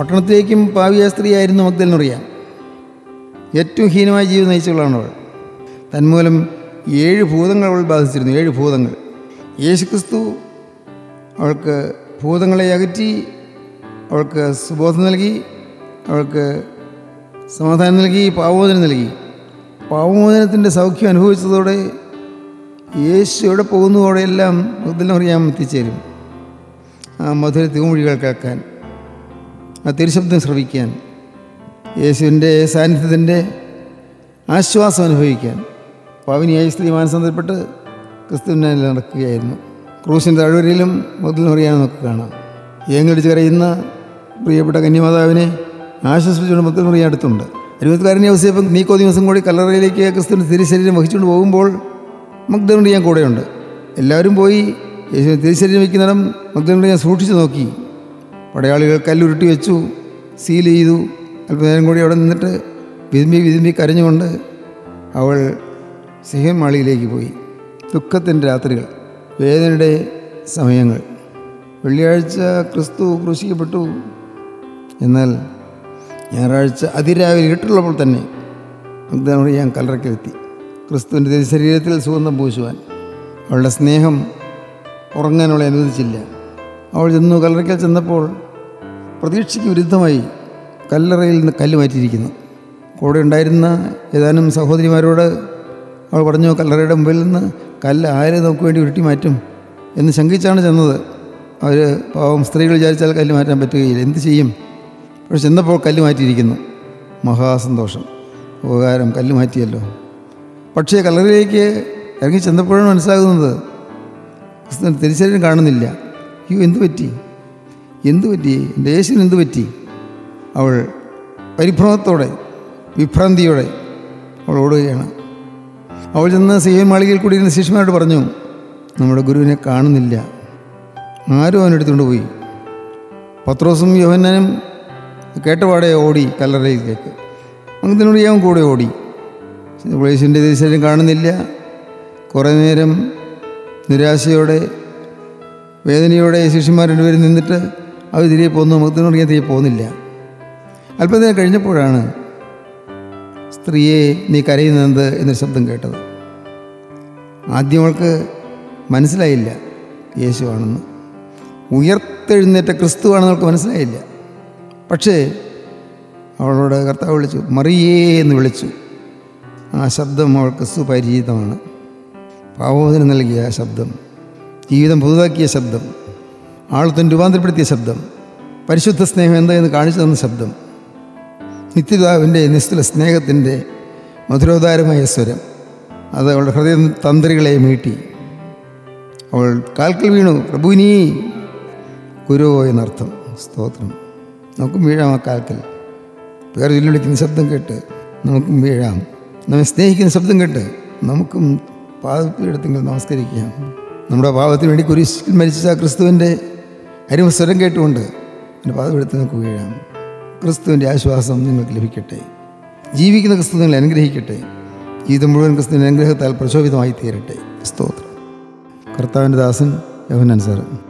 പട്ടണത്തിലേക്കും പാവിയ സ്ത്രീയായിരുന്നു മഗ്ദലിനറിയാം ഏറ്റവും ഹീനമായ ജീവിതം നയിച്ചവളാണ് അവൾ തന്മൂലം ഏഴ് ഭൂതങ്ങൾ അവൾ ബാധിച്ചിരുന്നു ഏഴ് ഭൂതങ്ങൾ യേശുക്രിസ്തു അവൾക്ക് ഭൂതങ്ങളെ അകറ്റി അവൾക്ക് സുബോധം നൽകി അവൾക്ക് സമാധാനം നൽകി പാവമോചനം നൽകി പാവമോചനത്തിൻ്റെ സൗഖ്യം അനുഭവിച്ചതോടെ യേശു എവിടെ പോകുന്നതോടെയെല്ലാം മഗ്ദലിനറിയാം എത്തിച്ചേരും ആ മധുര തിരുമൊഴികൾ കേൾക്കാൻ ആ തിരുശബ്ദം ശ്രവിക്കാൻ യേശുവിൻ്റെ സാന്നിധ്യത്തിൻ്റെ ആശ്വാസം അനുഭവിക്കാൻ പാവിനിയായി സ്ത്രീ മാനസാന്തരപ്പെട്ട് ക്രിസ്തുവിനെ നടക്കുകയായിരുന്നു ക്രൂശിൻ്റെ താഴ്വരയിലും മുതൽ അറിയാനും നമുക്ക് കാണാം ഏങ്ങടിച്ച് കരയുന്ന പ്രിയപ്പെട്ട കന്യമാതാവിനെ ആശ്വസിപ്പിച്ചുകൊണ്ട് മുതൽ മുറിയാൻ അടുത്തുണ്ട് അരുപത്തുകാരനെ ഔസേപ്പം നീക്കോ ദിവസം കൂടി കല്ലറയിലേക്ക് ക്രിസ്തുവിൻ്റെ തിരുശരീരം വഹിച്ചുകൊണ്ട് പോകുമ്പോൾ മഗ്ദനുറിയാൻ കൂടെയുണ്ട് എല്ലാവരും പോയി യേശു തിരുശരീരം വയ്ക്കുന്നിടം മഗ്ദനുറിയാൻ സൂക്ഷിച്ചു നോക്കി പടയാളികൾ കല്ലുരുട്ടി വെച്ചു സീൽ ചെയ്തു അല്പനേരം കൂടി അവിടെ നിന്നിട്ട് വിതുമ്പി വിതുമ്പി കരഞ്ഞുകൊണ്ട് അവൾ സിഹൻ മാളിയിലേക്ക് പോയി ദുഃഖത്തിൻ്റെ രാത്രികൾ വേദനയുടെ സമയങ്ങൾ വെള്ളിയാഴ്ച ക്രിസ്തു ക്രൂശിക്കപ്പെട്ടു എന്നാൽ ഞായറാഴ്ച അതിരാവിലെ ഇരുട്ടുള്ളപ്പോൾ തന്നെ മഗ്ദാനോട് ഞാൻ കല്ലറക്കിലെത്തി ക്രിസ്തുവിൻ്റെ തിരുശരീരത്തിൽ സുഗന്ധം പൂശുവാൻ അവളുടെ സ്നേഹം ഉറങ്ങാൻ അവളെ അനുവദിച്ചില്ല അവൾ ചെന്നു കല്ലറയ്ക്കൽ ചെന്നപ്പോൾ പ്രതീക്ഷയ്ക്ക് വിരുദ്ധമായി കല്ലറയിൽ നിന്ന് കല്ല് മാറ്റിയിരിക്കുന്നു കൂടെ ഉണ്ടായിരുന്ന ഏതാനും സഹോദരിമാരോട് അവൾ പറഞ്ഞു കല്ലറയുടെ മുമ്പിൽ നിന്ന് കല്ല് ആരെ നമുക്ക് വേണ്ടി ഉരുട്ടി മാറ്റും എന്ന് ശങ്കിച്ചാണ് ചെന്നത് അവർ പാവം സ്ത്രീകൾ വിചാരിച്ചാൽ കല്ല് മാറ്റാൻ പറ്റുകയില്ല എന്ത് ചെയ്യും പക്ഷെ ചെന്നപ്പോൾ കല്ല് മാറ്റിയിരിക്കുന്നു മഹാസന്തോഷം ഉപകാരം കല്ല് മാറ്റിയല്ലോ പക്ഷേ കല്ലറയിലേക്ക് ഇറങ്ങി ചെന്നപ്പോഴാണ് മനസ്സിലാകുന്നത് ക്രിസ്തുവിന് തിരിച്ചറിയാൻ കാണുന്നില്ല അയ്യോ എന്തു പറ്റി എന്തു പറ്റി എൻ്റെ യേശുവിന് എന്തു പറ്റി അവൾ പരിഭ്രമത്തോടെ വിഭ്രാന്തിയോടെ അവൾ ഓടുകയാണ് അവൾ ചെന്ന് സിയൻ മാളികയിൽ കൂടി ഇരുന്ന ശിഷ്യന്മാരോട് പറഞ്ഞു നമ്മുടെ ഗുരുവിനെ കാണുന്നില്ല ആരും അവനെടുത്തുകൊണ്ട് പോയി പത്രോസും യോഹന്നാനും കേട്ടപാടെ ഓടി കല്ലറയിലേക്ക് അങ്ങനത്തിനോട് അവൻ കൂടെ ഓടി യേശുവിൻ്റെ തിരിച്ചറിയും കാണുന്നില്ല കുറേ നേരം നിരാശയോടെ വേദനയോടെ ശിഷ്യന്മാർ രണ്ടുപേരും നിന്നിട്ട് അവർ തിരികെ പോകുന്നു മുഖത്തിനോട് ഞാൻ തിരികെ പോകുന്നില്ല അല്പനേരം കഴിഞ്ഞപ്പോഴാണ് സ്ത്രീയെ നീ കരയുന്നത് എന്നൊരു ശബ്ദം കേട്ടത് ആദ്യം അവൾക്ക് മനസ്സിലായില്ല യേശുവാണെന്ന് ഉയർത്തെഴുന്നേറ്റ ക്രിസ്തുവാണെന്ന് അവൾക്ക് മനസ്സിലായില്ല പക്ഷേ അവളോട് കർത്താവ് വിളിച്ചു മറിയേ എന്ന് വിളിച്ചു ആ ശബ്ദം അവൾക്ക് സുപരിചിതമാണ് പാവോദനം നൽകിയ ആ ശബ്ദം ജീവിതം പുതുതാക്കിയ ശബ്ദം ആളത്തിന് രൂപാന്തരപ്പെടുത്തിയ ശബ്ദം പരിശുദ്ധ സ്നേഹം എന്തായെന്ന് കാണിച്ചു തന്ന ശബ്ദം നിത്യപിതാവിൻ്റെ നിസ്തുല സ്നേഹത്തിൻ്റെ മധുരോദാരമായ സ്വരം അത് അവളുടെ ഹൃദയ തന്ത്രികളെ മീട്ടി അവൾ കാൽക്കൽ വീണു പ്രഭുവിനീ ഗുരുവോ എന്നർത്ഥം സ്തോത്രം നമുക്കും വീഴാം ആ കാൽക്കൽ പേർ ചൊല്ലി വിളിക്കുന്ന ശബ്ദം കേട്ട് നമുക്കും വീഴാം നമ്മെ സ്നേഹിക്കുന്ന ശബ്ദം കേട്ട് നമുക്കും പാദത്തിലെടുത്തെങ്കിൽ നമസ്കരിക്കാം നമ്മുടെ പാപത്തിന് വേണ്ടി കുരിശിൽ മരിച്ച ക്രിസ്തുവിൻ്റെ അരിമ സ്വരം കേട്ടുകൊണ്ട് എൻ്റെ പാദമെടുത്ത് നമുക്ക് വീഴാം ക്രിസ്തുവിൻ്റെ ആശ്വാസം നിങ്ങൾക്ക് ലഭിക്കട്ടെ ജീവിക്കുന്ന ക്രിസ്തു നിങ്ങളെ അനുഗ്രഹിക്കട്ടെ ജീവിതം മുഴുവൻ ക്രിസ്തുവിൻ്റെ അനുഗ്രഹത്താൽ പ്രചോദിതമായി തീരട്ടെ സ്തോത്രം കർത്താവിൻ്റെ ദാസൻ യോഹനാൻ സാറ്